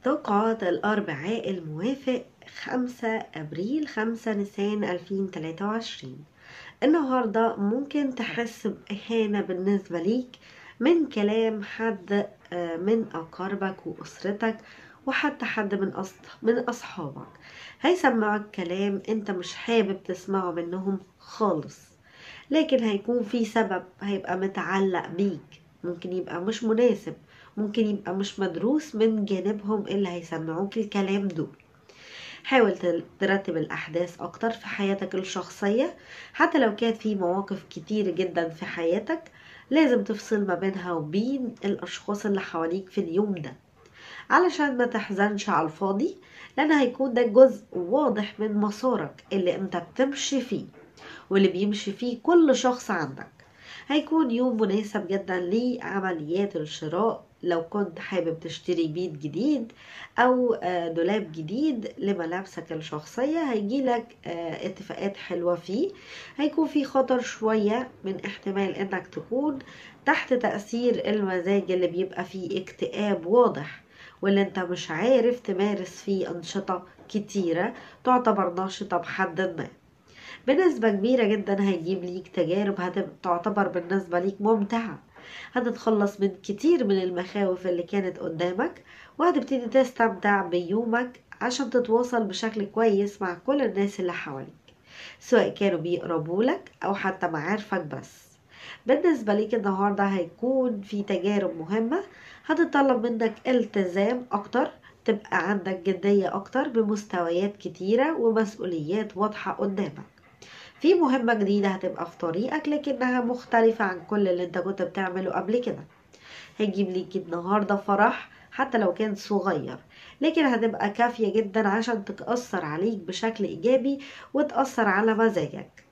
توقعات الأربعاء الموافق 5 أبريل 5 نيسان 2023 النهاردة ممكن تحس بإهانة بالنسبة ليك من كلام حد آه، من أقاربك وأسرتك وحتى حد من أص... من أصحابك هيسمعك كلام أنت مش حابب تسمعه منهم خالص لكن هيكون في سبب هيبقى متعلق بيك ممكن يبقى مش مناسب ممكن يبقى مش مدروس من جانبهم اللي هيسمعوك الكلام دول حاول ترتب الأحداث أكتر في حياتك الشخصية حتى لو كانت في مواقف كتير جدا في حياتك لازم تفصل ما بينها وبين الأشخاص اللي حواليك في اليوم ده علشان ما تحزنش على الفاضي لأن هيكون ده جزء واضح من مسارك اللي انت بتمشي فيه واللي بيمشي فيه كل شخص عندك هيكون يوم مناسب جدا لعمليات الشراء لو كنت حابب تشتري بيت جديد او آه، دولاب جديد لملابسك الشخصية هيجيلك آه، اتفاقات حلوة فيه هيكون في خطر شوية من احتمال انك تكون تحت تأثير المزاج اللي بيبقى فيه اكتئاب واضح واللي انت مش عارف تمارس فيه انشطة كتيرة تعتبر نشطة بحد ما بنسبة كبيرة جدا هيجيب ليك تجارب هتعتبر بالنسبة ليك ممتعة هتتخلص من كتير من المخاوف اللي كانت قدامك وهتبتدي تستمتع بيومك عشان تتواصل بشكل كويس مع كل الناس اللي حواليك سواء كانوا بيقربوا لك او حتى معارفك بس بالنسبة ليك النهاردة هيكون في تجارب مهمة هتطلب منك التزام اكتر تبقى عندك جدية اكتر بمستويات كتيرة ومسؤوليات واضحة قدامك في مهمة جديدة هتبقى في طريقك لكنها مختلفة عن كل اللي انت كنت بتعمله قبل كده هيجيب ليك النهاردة فرح حتى لو كان صغير لكن هتبقى كافية جدا عشان تأثر عليك بشكل إيجابي وتأثر على مزاجك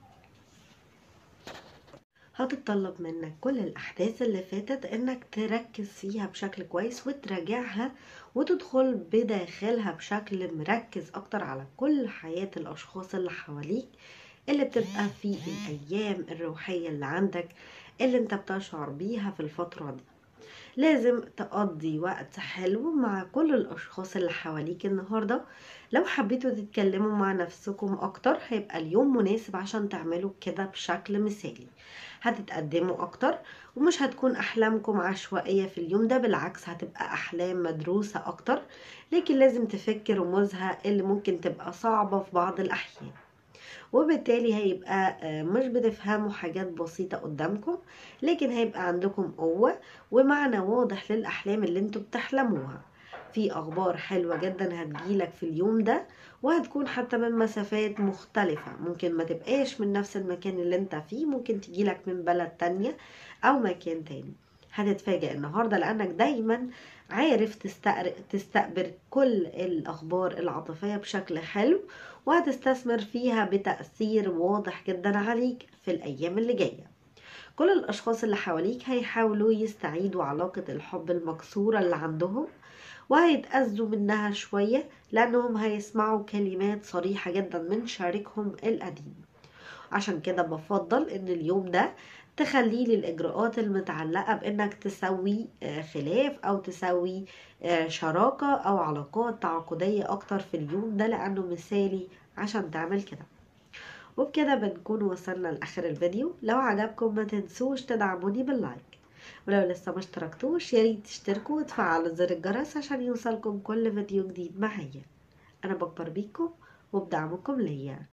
هتتطلب منك كل الأحداث اللي فاتت إنك تركز فيها بشكل كويس وتراجعها وتدخل بداخلها بشكل مركز أكتر على كل حياة الأشخاص اللي حواليك اللي بتبقى في الأيام الروحية اللي عندك اللي انت بتشعر بيها في الفترة دي لازم تقضي وقت حلو مع كل الأشخاص اللي حواليك النهاردة لو حبيتوا تتكلموا مع نفسكم أكتر هيبقى اليوم مناسب عشان تعملوا كده بشكل مثالي هتتقدموا أكتر ومش هتكون أحلامكم عشوائية في اليوم ده بالعكس هتبقى أحلام مدروسة أكتر لكن لازم تفكر رموزها اللي ممكن تبقى صعبة في بعض الأحيان وبالتالي هيبقى آه، مش بتفهموا حاجات بسيطة قدامكم لكن هيبقى عندكم قوة ومعنى واضح للأحلام اللي انتوا بتحلموها في أخبار حلوة جدا هتجيلك في اليوم ده وهتكون حتى من مسافات مختلفة ممكن ما تبقاش من نفس المكان اللي انت فيه ممكن تجيلك من بلد تانية أو مكان تاني هتتفاجئ النهاردة لأنك دايما عارف تستقبل كل الأخبار العاطفية بشكل حلو وهتستثمر فيها بتأثير واضح جدا عليك في الأيام اللي جاية كل الأشخاص اللي حواليك هيحاولوا يستعيدوا علاقة الحب المكسورة اللي عندهم وهيتأذوا منها شوية لأنهم هيسمعوا كلمات صريحة جدا من شريكهم القديم عشان كده بفضل ان اليوم ده تخليه للإجراءات المتعلقة بإنك تسوي آه، خلاف أو تسوي آه، شراكة أو علاقات تعاقدية أكتر في اليوم ده لأنه مثالي عشان تعمل كده وبكده بنكون وصلنا لآخر الفيديو لو عجبكم ما تنسوش تدعموني باللايك ولو لسه ما اشتركتوش ياريت تشتركوا وتفعلوا زر الجرس عشان يوصلكم كل فيديو جديد معايا انا بكبر بيكم وبدعمكم ليا